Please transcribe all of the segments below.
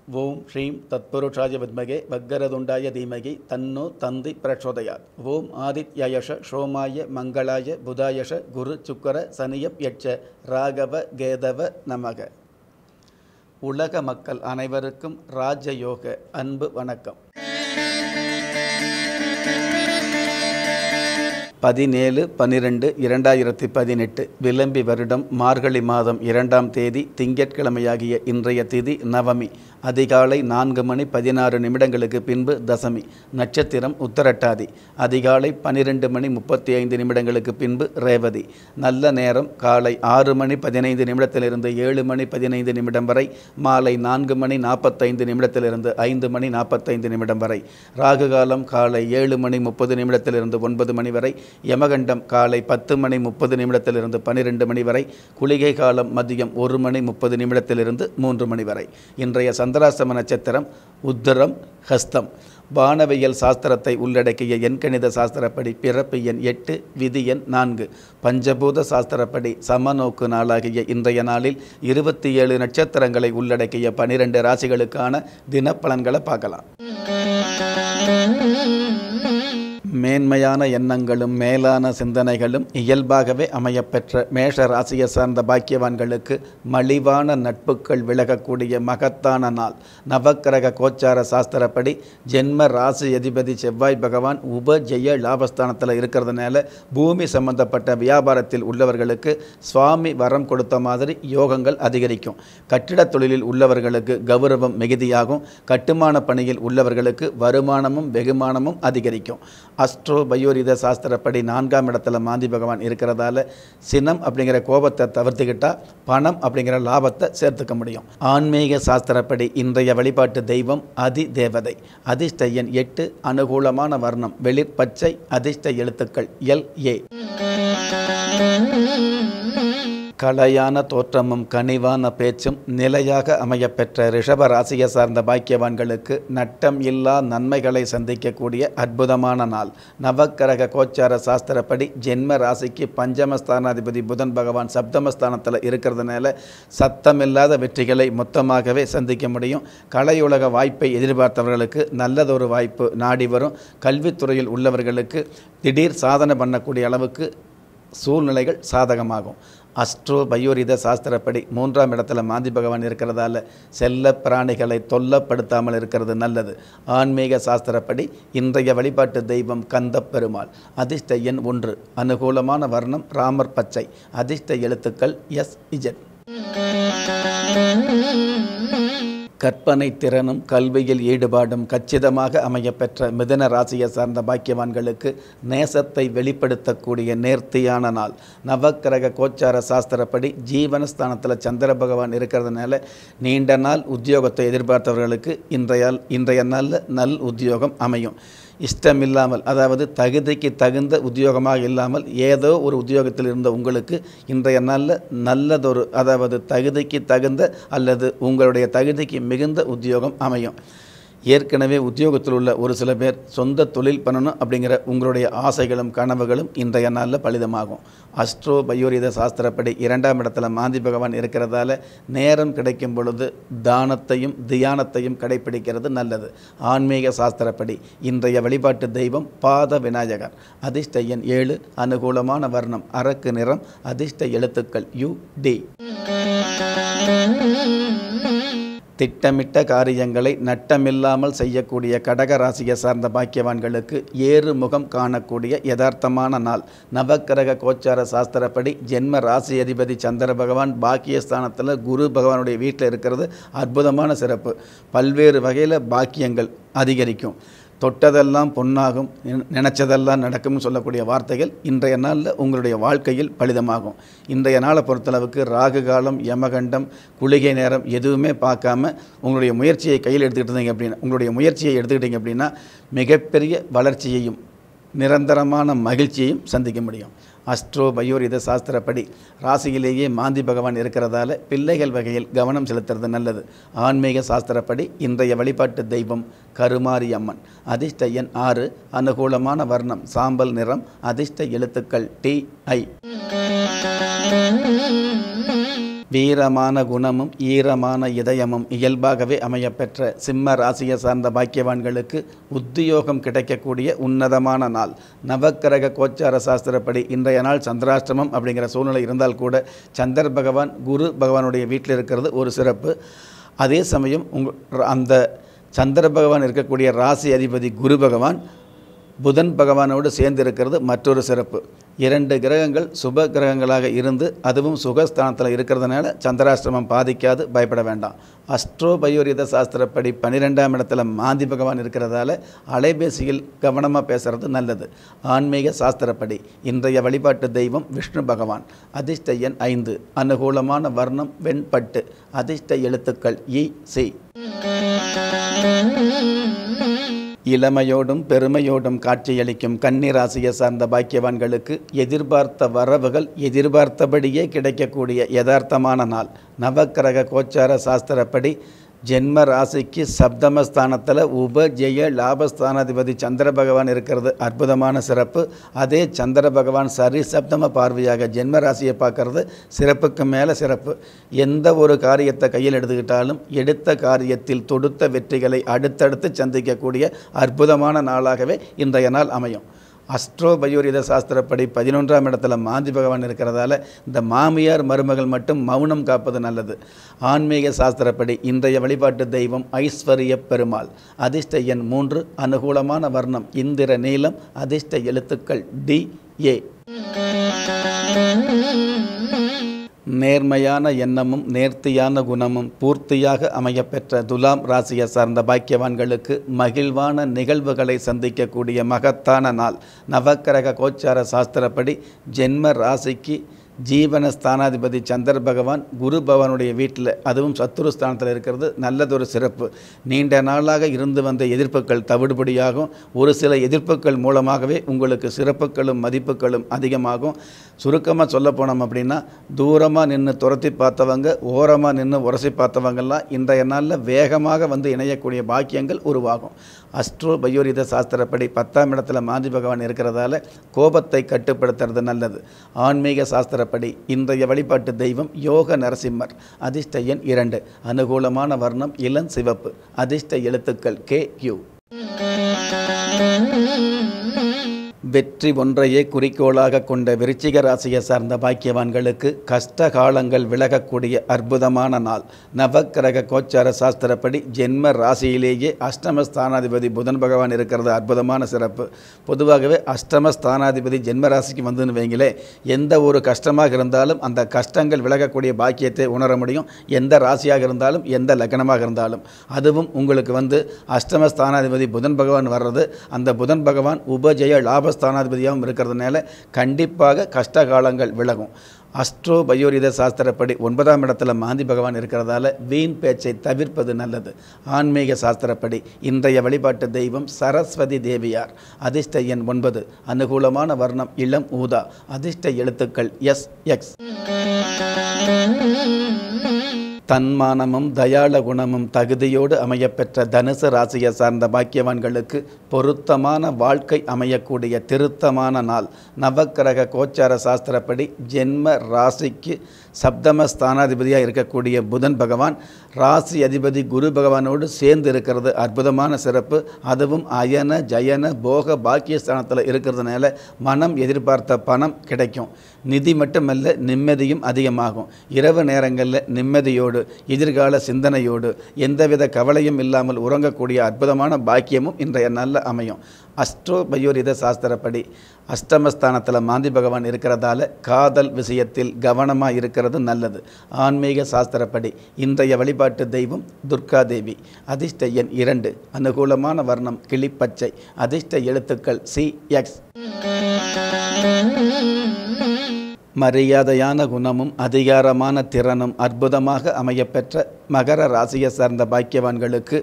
ஓம் ஸ்ரீம் தத்புருஷாய வித்மகே வக்கரதுண்டாய தீமகி தன்னோ தந்தி பிரச்சோதயாத் ஓம் ஆதித்யயஷ சோமாய மங்களாய புதாயஷ குரு சுக்கர சனியப் யட்ச ராகவ கேதவ நமக உலக மக்கள் அனைவருக்கும் ராஜயோக அன்பு வணக்கம் பதினேழு பன்னிரெண்டு இரண்டாயிரத்தி பதினெட்டு விளம்பி வருடம் மார்கழி மாதம் இரண்டாம் தேதி திங்கட்கிழமையாகிய இன்றைய திதி நவமி அதிகாலை நான்கு மணி பதினாறு நிமிடங்களுக்கு பின்பு தசமி நட்சத்திரம் உத்தரட்டாதி அதிகாலை பன்னிரெண்டு மணி முப்பத்தி ஐந்து நிமிடங்களுக்கு பின்பு ரேவதி நல்ல நேரம் காலை ஆறு மணி பதினைந்து நிமிடத்திலிருந்து ஏழு மணி பதினைந்து நிமிடம் வரை மாலை நான்கு மணி நாற்பத்தைந்து நிமிடத்திலிருந்து ஐந்து மணி நாற்பத்தைந்து நிமிடம் வரை ராகு காலம் காலை ஏழு மணி முப்பது நிமிடத்திலிருந்து ஒன்பது மணி வரை யமகண்டம் காலை பத்து மணி முப்பது நிமிடத்திலிருந்து பன்னிரெண்டு மணி வரை குளிகை காலம் மதியம் ஒரு மணி முப்பது நிமிடத்திலிருந்து மூன்று மணி வரை இன்றைய சந்திராசிரம நட்சத்திரம் உத்தரம் ஹஸ்தம் வானவியல் சாஸ்திரத்தை உள்ளடக்கிய எண்கணித சாஸ்திரப்படி பிறப்பு எண் எட்டு விதி எண் நான்கு பஞ்சபூத சாஸ்திரப்படி சமநோக்கு நாளாகிய இன்றைய நாளில் இருபத்தி ஏழு நட்சத்திரங்களை உள்ளடக்கிய பனிரெண்டு ராசிகளுக்கான தினப்பலன்களை பார்க்கலாம் மேன்மையான எண்ணங்களும் மேலான சிந்தனைகளும் இயல்பாகவே அமையப்பெற்ற மேஷ ராசியை சார்ந்த பாக்கியவான்களுக்கு மலிவான நட்புகள் விலகக்கூடிய மகத்தான நாள் நவக்கிரக கோச்சார சாஸ்திரப்படி ஜென்ம ராசி அதிபதி செவ்வாய் பகவான் உபஜெய லாபஸ்தானத்தில் இருக்கிறதுனால பூமி சம்பந்தப்பட்ட வியாபாரத்தில் உள்ளவர்களுக்கு சுவாமி வரம் கொடுத்த மாதிரி யோகங்கள் அதிகரிக்கும் கட்டிடத் தொழிலில் உள்ளவர்களுக்கு கௌரவம் மிகுதியாகும் கட்டுமான பணியில் உள்ளவர்களுக்கு வருமானமும் வெகுமானமும் அதிகரிக்கும் அஸ்ட்ரோ பயோரித சாஸ்திரப்படி நான்காம் இடத்துல மாந்தி பகவான் இருக்கிறதால சினம் அப்படிங்கிற கோபத்தை தவிர்த்துக்கிட்டா பணம் அப்படிங்கிற லாபத்தை சேர்த்துக்க முடியும் ஆன்மீக சாஸ்திரப்படி இன்றைய வழிபாட்டு தெய்வம் அதி தேவதை அதிர்ஷ்ட எண் எட்டு அனுகூலமான வர்ணம் வெளிர் பச்சை அதிர்ஷ்ட எழுத்துக்கள் எல் ஏ கலையான தோற்றமும் கனிவான பேச்சும் நிலையாக அமையப்பெற்ற ரிஷப ராசியை சார்ந்த பாக்கியவான்களுக்கு நட்டம் இல்லா நன்மைகளை சந்திக்கக்கூடிய அற்புதமான நாள் நவக்கிரக கோச்சார சாஸ்திரப்படி ஜென்ம ராசிக்கு பஞ்சமஸ்தானாதிபதி புதன் பகவான் சப்தமஸ்தானத்தில் இருக்கிறதுனால சத்தமில்லாத வெற்றிகளை மொத்தமாகவே சந்திக்க முடியும் கலையுலக வாய்ப்பை எதிர்பார்த்தவர்களுக்கு நல்லதொரு வாய்ப்பு நாடி வரும் கல்வித்துறையில் உள்ளவர்களுக்கு திடீர் சாதனை பண்ணக்கூடிய அளவுக்கு சூழ்நிலைகள் சாதகமாகும் அஸ்ட்ரோ பயோரித சாஸ்திரப்படி மூன்றாம் இடத்துல மாந்தி பகவான் இருக்கிறதால செல்ல பிராணிகளை தொல்லப்படுத்தாமல் இருக்கிறது நல்லது ஆன்மீக சாஸ்திரப்படி இன்றைய வழிபாட்டு தெய்வம் கந்த பெருமாள் அதிர்ஷ்ட எண் ஒன்று அனுகூலமான வர்ணம் ராமர் பச்சை அதிர்ஷ்ட எழுத்துக்கள் எஸ் இஜட் கற்பனை திறனும் கல்வியில் ஈடுபாடும் கச்சிதமாக அமையப்பெற்ற மிதன ராசியை சார்ந்த பாக்கியவான்களுக்கு நேசத்தை வெளிப்படுத்தக்கூடிய நேர்த்தியான நாள் நவக்கிரக கோச்சார சாஸ்திரப்படி ஜீவனஸ்தானத்தில் சந்திர பகவான் இருக்கிறதுனால நீண்ட நாள் உத்தியோகத்தை எதிர்பார்த்தவர்களுக்கு இன்றைய இன்றைய நாளில் நல் உத்தியோகம் அமையும் இஷ்டமில்லாமல் அதாவது தகுதிக்கு தகுந்த உத்தியோகமாக இல்லாமல் ஏதோ ஒரு உத்தியோகத்தில் இருந்த உங்களுக்கு இன்றைய நாளில் நல்லதொரு அதாவது தகுதிக்கு தகுந்த அல்லது உங்களுடைய தகுதிக்கு மிகுந்த உத்தியோகம் அமையும் ஏற்கனவே உத்தியோகத்தில் உள்ள ஒரு சில பேர் சொந்த தொழில் பண்ணணும் அப்படிங்கிற உங்களுடைய ஆசைகளும் கனவுகளும் இன்றைய நாளில் பலிதமாகும் அஸ்ட்ரோ பயோரித சாஸ்திரப்படி இரண்டாம் இடத்துல மாந்தி பகவான் இருக்கிறதால நேரம் கிடைக்கும் பொழுது தானத்தையும் தியானத்தையும் கடைபிடிக்கிறது நல்லது ஆன்மீக சாஸ்திரப்படி இன்றைய வழிபாட்டு தெய்வம் பாத விநாயகர் அதிர்ஷ்ட எண் ஏழு அனுகூலமான வர்ணம் அரக்கு நிறம் அதிர்ஷ்ட எழுத்துக்கள் யு டி திட்டமிட்ட காரியங்களை நட்டமில்லாமல் செய்யக்கூடிய கடக ராசியை சார்ந்த பாக்கியவான்களுக்கு ஏறு முகம் காணக்கூடிய யதார்த்தமான நாள் நவக்கிரக கோச்சார சாஸ்திரப்படி ஜென்ம ராசி அதிபதி சந்திர பகவான் பாக்கியஸ்தானத்தில் குரு பகவானுடைய வீட்டில் இருக்கிறது அற்புதமான சிறப்பு பல்வேறு வகையில் பாக்கியங்கள் அதிகரிக்கும் தொட்டதெல்லாம் பொன்னாகும் நினச்சதெல்லாம் நடக்கும்னு சொல்லக்கூடிய வார்த்தைகள் இன்றைய நாளில் உங்களுடைய வாழ்க்கையில் பலிதமாகும் இன்றைய நாளை பொறுத்தளவுக்கு ராகு காலம் யமகண்டம் குளிகை நேரம் எதுவுமே பார்க்காம உங்களுடைய முயற்சியை கையில் எடுத்துக்கிட்டு இருந்தீங்க அப்படின்னா உங்களுடைய முயற்சியை எடுத்துக்கிட்டீங்க அப்படின்னா மிகப்பெரிய வளர்ச்சியையும் நிரந்தரமான மகிழ்ச்சியையும் சந்திக்க முடியும் அஸ்ட்ரோ பயோரித சாஸ்திரப்படி ராசியிலேயே மாந்தி பகவான் இருக்கிறதால பிள்ளைகள் வகையில் கவனம் செலுத்துறது நல்லது ஆன்மீக சாஸ்திரப்படி இன்றைய வழிபாட்டு தெய்வம் கருமாரி அம்மன் அதிர்ஷ்ட எண் ஆறு அனுகூலமான வர்ணம் சாம்பல் நிறம் அதிர்ஷ்ட எழுத்துக்கள் டி ஐ வீரமான குணமும் ஈரமான இதயமும் இயல்பாகவே அமையப்பெற்ற சிம்ம ராசியை சார்ந்த பாக்கியவான்களுக்கு உத்தியோகம் கிடைக்கக்கூடிய உன்னதமான நாள் நவக்கிரக கோச்சார சாஸ்திரப்படி இன்றைய நாள் சந்திராஷ்டமம் அப்படிங்கிற சூழ்நிலை இருந்தால் கூட சந்திர பகவான் குரு பகவானுடைய வீட்டில் இருக்கிறது ஒரு சிறப்பு அதே சமயம் உங்க அந்த சந்திர பகவான் இருக்கக்கூடிய ராசி அதிபதி குரு பகவான் புதன் பகவானோடு சேர்ந்து இருக்கிறது மற்றொரு சிறப்பு இரண்டு கிரகங்கள் சுப கிரகங்களாக இருந்து அதுவும் சுகஸ்தானத்தில் இருக்கிறதுனால சந்திராஷ்டிரமம் பாதிக்காது பயப்பட வேண்டாம் அஸ்ட்ரோ பயோரித சாஸ்திரப்படி பன்னிரெண்டாம் இடத்துல மாந்தி பகவான் இருக்கிறதால அலைபேசியில் கவனமாக பேசுறது நல்லது ஆன்மீக சாஸ்திரப்படி இன்றைய வழிபாட்டு தெய்வம் விஷ்ணு பகவான் அதிர்ஷ்ட எண் ஐந்து அனுகூலமான வர்ணம் வெண்பட்டு அதிர்ஷ்ட எழுத்துக்கள் இ சி இளமையோடும் பெருமையோடும் காட்சியளிக்கும் கன்னி ராசியை சார்ந்த பாக்கியவான்களுக்கு எதிர்பார்த்த வரவுகள் எதிர்பார்த்தபடியே கிடைக்கக்கூடிய யதார்த்தமான நாள் நவக்கிரக கோச்சார சாஸ்திரப்படி ஜென்ம ராசிக்கு சப்தமஸ்தானத்தில் உபஜெய லாபஸ்தானாதிபதி சந்திர பகவான் இருக்கிறது அற்புதமான சிறப்பு அதே சந்திர பகவான் சரி சப்தம பார்வையாக ஜென்ம ராசியை பார்க்கறது சிறப்புக்கு மேலே சிறப்பு எந்த ஒரு காரியத்தை கையில் எடுத்துக்கிட்டாலும் எடுத்த காரியத்தில் தொடுத்த வெற்றிகளை அடுத்தடுத்து சந்திக்கக்கூடிய அற்புதமான நாளாகவே இன்றைய நாள் அமையும் அஸ்ட்ரோ பயோரித சாஸ்திரப்படி பதினொன்றாம் இடத்துல மாந்தி பகவான் இருக்கிறதால இந்த மாமியார் மருமகள் மட்டும் மௌனம் காப்பது நல்லது ஆன்மீக சாஸ்திரப்படி இன்றைய வழிபாட்டு தெய்வம் ஐஸ்வர்ய பெருமாள் அதிர்ஷ்ட எண் மூன்று அனுகூலமான வர்ணம் இந்திர நீலம் அதிர்ஷ்ட எழுத்துக்கள் டி ஏ நேர்மையான எண்ணமும் நேர்த்தியான குணமும் பூர்த்தியாக அமையப்பெற்ற துலாம் ராசியை சார்ந்த பாக்கியவான்களுக்கு மகிழ்வான நிகழ்வுகளை சந்திக்கக்கூடிய மகத்தான நாள் நவக்கிரக கோச்சார சாஸ்திரப்படி ஜென்ம ராசிக்கு ஜீவன ஸ்தானாதிபதி சந்திர பகவான் குரு பகவானுடைய வீட்டில் அதுவும் சத்துரு ஸ்தானத்தில் இருக்கிறது நல்லதொரு சிறப்பு நீண்ட நாளாக இருந்து வந்த எதிர்ப்புகள் தவிடுபடியாகும் ஒரு சில எதிர்ப்புகள் மூலமாகவே உங்களுக்கு சிறப்புகளும் மதிப்புகளும் அதிகமாகும் சுருக்கமாக சொல்ல போனோம் அப்படின்னா தூரமாக நின்று துரத்தி பார்த்தவங்க ஓரமாக நின்று உரசி பார்த்தவங்கெல்லாம் இன்றைய நாளில் வேகமாக வந்து இணையக்கூடிய பாக்கியங்கள் உருவாகும் அஸ்ட்ரோ பயோரித சாஸ்திரப்படி பத்தாம் இடத்துல மாந்தி பகவான் இருக்கிறதால கோபத்தை கட்டுப்படுத்துறது நல்லது ஆன்மீக சாஸ்திரப்படி இன்றைய வழிபாட்டு தெய்வம் யோக நரசிம்மர் அதிர்ஷ்ட எண் இரண்டு அனுகூலமான வர்ணம் இளம் சிவப்பு அதிர்ஷ்ட எழுத்துக்கள் கே கியூ வெற்றி ஒன்றையே குறிக்கோளாக கொண்ட விருச்சிக ராசியை சார்ந்த பாக்கியவான்களுக்கு கஷ்ட காலங்கள் விலகக்கூடிய அற்புதமான நாள் நவக்கிரக கோச்சார சாஸ்திரப்படி ஜென்ம ராசியிலேயே அஷ்டம ஸ்தானாதிபதி புதன் பகவான் இருக்கிறது அற்புதமான சிறப்பு பொதுவாகவே அஷ்டம ஸ்தானாதிபதி ஜென்ம ராசிக்கு வந்துன்னு வைங்களே எந்த ஒரு கஷ்டமாக இருந்தாலும் அந்த கஷ்டங்கள் விலகக்கூடிய பாக்கியத்தை உணர முடியும் எந்த ராசியாக இருந்தாலும் எந்த லக்னமாக இருந்தாலும் அதுவும் உங்களுக்கு வந்து அஷ்டம ஸ்தானாதிபதி புதன் பகவான் வர்றது அந்த புதன் பகவான் உபஜய லாபஸ்தானாதிபதியாகவும் இருக்கிறதுனால கண்டிப்பாக கஷ்ட காலங்கள் விலகும் அஸ்ட்ரோ பயோரித சாஸ்திரப்படி ஒன்பதாம் இடத்துல மாந்தி பகவான் இருக்கிறதால வீண் பேச்சை தவிர்ப்பது நல்லது ஆன்மீக சாஸ்திரப்படி இன்றைய வழிபாட்டு தெய்வம் சரஸ்வதி தேவியார் அதிர்ஷ்ட எண் ஒன்பது அனுகூலமான வர்ணம் இளம் ஊதா அதிர்ஷ்ட எழுத்துக்கள் எஸ் எக்ஸ் தன்மானமும் தயாள குணமும் தகுதியோடு அமையப்பெற்ற தனுசு ராசியை சார்ந்த பாக்கியவான்களுக்கு பொருத்தமான வாழ்க்கை அமையக்கூடிய திருத்தமான நாள் நவக்கிரக கோச்சார சாஸ்திரப்படி ஜென்ம ராசிக்கு சப்தம ஸ்தானாதிபதியாக இருக்கக்கூடிய புதன் பகவான் ராசி அதிபதி குரு பகவானோடு சேர்ந்து இருக்கிறது அற்புதமான சிறப்பு அதுவும் அயன ஜயன போக பாக்கியஸ்தானத்தில் இருக்கிறதுனால மனம் எதிர்பார்த்த பணம் கிடைக்கும் நிதி மட்டுமல்ல நிம்மதியும் அதிகமாகும் இரவு நேரங்களில் நிம்மதியோடு எதிர்கால சிந்தனையோடு எந்தவித கவலையும் இல்லாமல் உறங்கக்கூடிய அற்புதமான பாக்கியமும் இன்றைய நல்ல அமையும் அஸ்ட்ரோ பயோரித சாஸ்திரப்படி அஷ்டமஸ்தானத்தில் மாந்தி பகவான் இருக்கிறதால காதல் விஷயத்தில் கவனமாக இருக்கிறது நல்லது ஆன்மீக சாஸ்திரப்படி இன்றைய வழிபாட்டு தெய்வம் துர்கா தேவி அதிர்ஷ்ட எண் இரண்டு அனுகூலமான வர்ணம் கிளிப்பச்சை அதிர்ஷ்ட எழுத்துக்கள் சி எக்ஸ் மரியாதையான குணமும் அதிகாரமான திறனும் அற்புதமாக அமையப்பெற்ற மகர ராசியை சார்ந்த பாக்கியவான்களுக்கு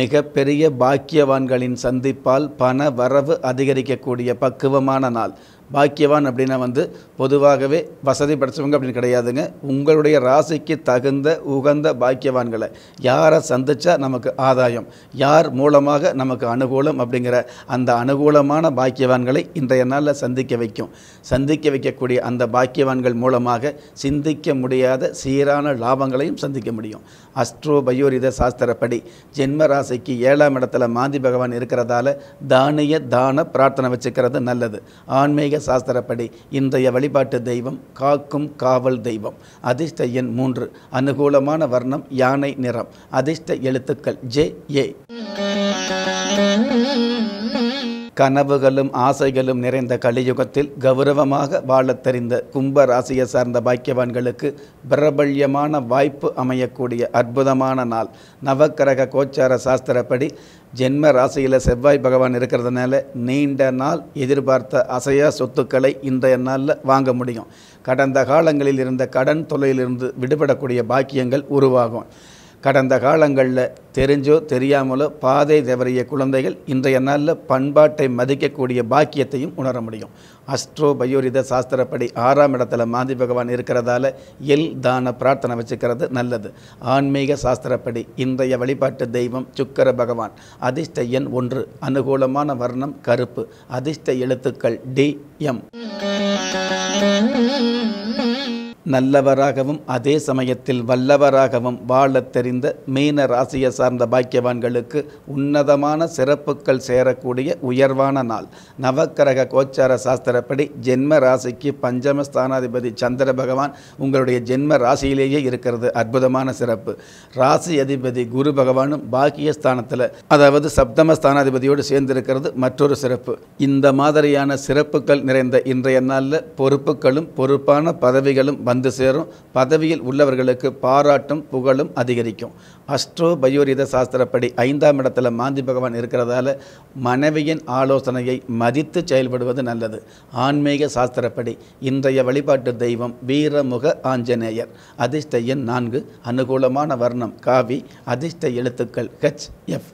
மிகப்பெரிய பாக்கியவான்களின் சந்திப்பால் பண வரவு அதிகரிக்கக்கூடிய பக்குவமான நாள் பாக்கியவான் அப்படின்னா வந்து பொதுவாகவே வசதி படைச்சவங்க அப்படின்னு கிடையாதுங்க உங்களுடைய ராசிக்கு தகுந்த உகந்த பாக்கியவான்களை யாரை சந்திச்சா நமக்கு ஆதாயம் யார் மூலமாக நமக்கு அனுகூலம் அப்படிங்கிற அந்த அனுகூலமான பாக்கியவான்களை இன்றைய நாளில் சந்திக்க வைக்கும் சந்திக்க வைக்கக்கூடிய அந்த பாக்கியவான்கள் மூலமாக சிந்திக்க முடியாத சீரான லாபங்களையும் சந்திக்க முடியும் அஸ்ட்ரோ பயோரித சாஸ்திரப்படி ஜென்ம ராசிக்கு ஏழாம் இடத்துல மாந்தி பகவான் இருக்கிறதால தானிய தான பிரார்த்தனை வச்சுக்கிறது நல்லது ஆன்மீக சாஸ்திரப்படி இன்றைய வழிபாட்டு தெய்வம் காக்கும் காவல் தெய்வம் அதிர்ஷ்ட எண் மூன்று அனுகூலமான வர்ணம் யானை நிறம் அதிர்ஷ்ட எழுத்துக்கள் ஜே ஏ கனவுகளும் ஆசைகளும் நிறைந்த கலியுகத்தில் கௌரவமாக வாழத் தெரிந்த கும்ப ராசியை சார்ந்த பாக்கியவான்களுக்கு பிரபல்யமான வாய்ப்பு அமையக்கூடிய அற்புதமான நாள் நவக்கிரக கோச்சார சாஸ்திரப்படி ஜென்ம ராசியில் செவ்வாய் பகவான் இருக்கிறதுனால நீண்ட நாள் எதிர்பார்த்த அசையா சொத்துக்களை இன்றைய நாளில் வாங்க முடியும் கடந்த காலங்களில் இருந்த கடன் தொல்லையிலிருந்து விடுபடக்கூடிய பாக்கியங்கள் உருவாகும் கடந்த காலங்களில் தெரிஞ்சோ தெரியாமலோ பாதை தவறிய குழந்தைகள் இன்றைய நாளில் பண்பாட்டை மதிக்கக்கூடிய பாக்கியத்தையும் உணர முடியும் அஸ்ட்ரோ பயோரித சாஸ்திரப்படி ஆறாம் இடத்துல மாந்தி பகவான் இருக்கிறதால எல் தான பிரார்த்தனை வச்சுக்கிறது நல்லது ஆன்மீக சாஸ்திரப்படி இன்றைய வழிபாட்டு தெய்வம் சுக்கர பகவான் அதிர்ஷ்ட எண் ஒன்று அனுகூலமான வர்ணம் கருப்பு அதிர்ஷ்ட எழுத்துக்கள் டி எம் நல்லவராகவும் அதே சமயத்தில் வல்லவராகவும் வாழத் தெரிந்த மீன ராசியை சார்ந்த பாக்கியவான்களுக்கு உன்னதமான சிறப்புகள் சேரக்கூடிய உயர்வான நாள் நவக்கிரக கோச்சார சாஸ்திரப்படி ஜென்ம ராசிக்கு பஞ்சம ஸ்தானாதிபதி சந்திர பகவான் உங்களுடைய ஜென்ம ராசியிலேயே இருக்கிறது அற்புதமான சிறப்பு ராசி அதிபதி குரு பகவானும் பாக்கிய ஸ்தானத்தில் அதாவது சப்தம ஸ்தானாதிபதியோடு சேர்ந்திருக்கிறது மற்றொரு சிறப்பு இந்த மாதிரியான சிறப்புகள் நிறைந்த இன்றைய நாளில் பொறுப்புகளும் பொறுப்பான பதவிகளும் வந்து சேரும் பதவியில் உள்ளவர்களுக்கு பாராட்டும் புகழும் அதிகரிக்கும் அஸ்ட்ரோ பயோரித சாஸ்திரப்படி ஐந்தாம் இடத்துல மாந்தி பகவான் இருக்கிறதால மனைவியின் ஆலோசனையை மதித்து செயல்படுவது நல்லது ஆன்மீக சாஸ்திரப்படி இன்றைய வழிபாட்டு தெய்வம் வீரமுக ஆஞ்சநேயர் அதிர்ஷ்ட எண் நான்கு அனுகூலமான வர்ணம் காவி அதிர்ஷ்ட எழுத்துக்கள் ஹெச் எஃப்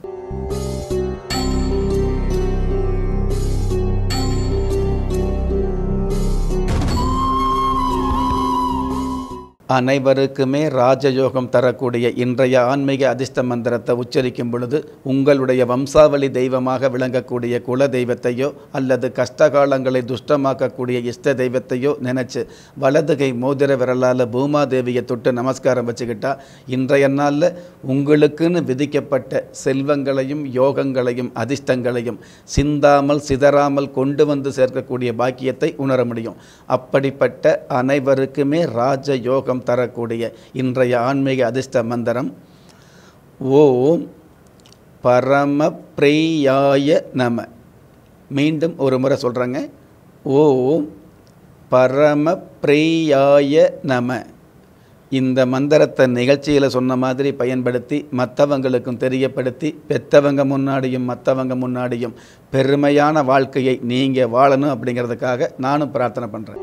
அனைவருக்குமே ராஜயோகம் தரக்கூடிய இன்றைய ஆன்மீக அதிர்ஷ்ட மந்திரத்தை உச்சரிக்கும் பொழுது உங்களுடைய வம்சாவளி தெய்வமாக விளங்கக்கூடிய குல தெய்வத்தையோ அல்லது கஷ்டகாலங்களை துஷ்டமாக்கக்கூடிய இஷ்ட தெய்வத்தையோ நினைச்சு வலதுகை மோதிர விரலால் பூமாதேவியை தொட்டு நமஸ்காரம் வச்சுக்கிட்டா இன்றைய நாளில் உங்களுக்குன்னு விதிக்கப்பட்ட செல்வங்களையும் யோகங்களையும் அதிர்ஷ்டங்களையும் சிந்தாமல் சிதறாமல் கொண்டு வந்து சேர்க்கக்கூடிய பாக்கியத்தை உணர முடியும் அப்படிப்பட்ட அனைவருக்குமே ராஜ யோகம் தரக்கூடிய இன்றைய ஆன்மீக அதிர்ஷ்ட மந்திரம் ஓம் பரமப்ரியாய நம மீண்டும் ஒரு முறை சொல்கிறேங்க ஓம் பரமப்ரியாய நம இந்த மந்திரத்தை நிகழ்ச்சியில் சொன்ன மாதிரி பயன்படுத்தி மற்றவங்களுக்கும் தெரியப்படுத்தி பெற்றவங்க முன்னாடியும் மற்றவங்க முன்னாடியும் பெருமையான வாழ்க்கையை நீங்கள் வாழணும் அப்படிங்கிறதுக்காக நானும் பிரார்த்தனை பண்ணுறேன்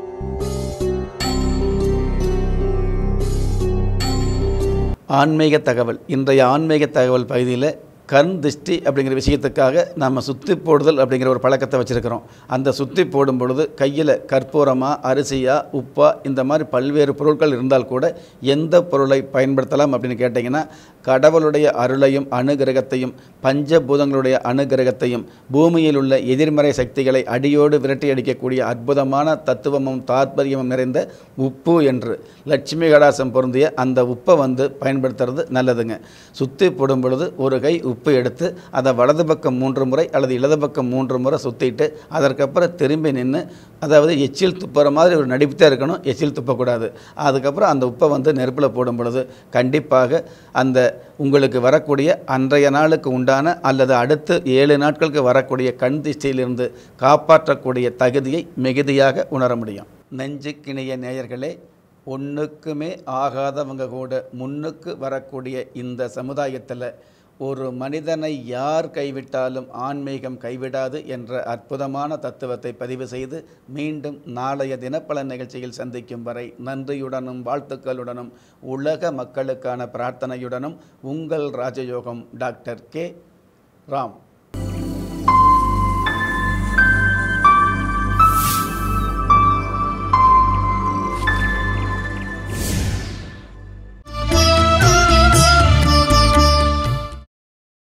ஆன்மீக தகவல் இன்றைய ஆன்மீக தகவல் பகுதியில் கண் திருஷ்டி அப்படிங்கிற விஷயத்துக்காக நம்ம சுத்தி போடுதல் அப்படிங்கிற ஒரு பழக்கத்தை வச்சுருக்கிறோம் அந்த சுத்தி போடும் பொழுது கையில் கற்பூரமாக அரிசியாக உப்பா இந்த மாதிரி பல்வேறு பொருட்கள் இருந்தால் கூட எந்த பொருளை பயன்படுத்தலாம் அப்படின்னு கேட்டிங்கன்னா கடவுளுடைய அருளையும் அனுகிரகத்தையும் பஞ்சபூதங்களுடைய அனுகிரகத்தையும் பூமியில் உள்ள எதிர்மறை சக்திகளை அடியோடு விரட்டி அடிக்கக்கூடிய அற்புதமான தத்துவமும் தாத்பரியமும் நிறைந்த உப்பு என்று லட்சுமி கடாசம் பொருந்திய அந்த உப்பை வந்து பயன்படுத்துறது நல்லதுங்க சுத்தி போடும் பொழுது ஒரு கை உப்பு எடுத்து அதை வலது பக்கம் மூன்று முறை அல்லது இடது பக்கம் மூன்று முறை சுற்றிட்டு அதற்கப்புறம் திரும்பி நின்று அதாவது எச்சில் துப்புற மாதிரி ஒரு நடிப்புத்தான் இருக்கணும் எச்சில் துப்பக்கூடாது அதுக்கப்புறம் அந்த உப்பை வந்து நெருப்பில் போடும் பொழுது கண்டிப்பாக அந்த உங்களுக்கு வரக்கூடிய அன்றைய நாளுக்கு உண்டான அல்லது அடுத்து ஏழு நாட்களுக்கு வரக்கூடிய கண் திஷ்டியிலிருந்து காப்பாற்றக்கூடிய தகுதியை மிகுதியாக உணர முடியும் நெஞ்சுக்கிணைய நேயர்களே ஒன்றுக்குமே ஆகாதவங்க கூட முன்னுக்கு வரக்கூடிய இந்த சமுதாயத்தில் ஒரு மனிதனை யார் கைவிட்டாலும் ஆன்மீகம் கைவிடாது என்ற அற்புதமான தத்துவத்தை பதிவு செய்து மீண்டும் நாளைய தினப்பலன் நிகழ்ச்சியில் சந்திக்கும் வரை நன்றியுடனும் வாழ்த்துக்களுடனும் உலக மக்களுக்கான பிரார்த்தனையுடனும் உங்கள் ராஜயோகம் டாக்டர் கே ராம்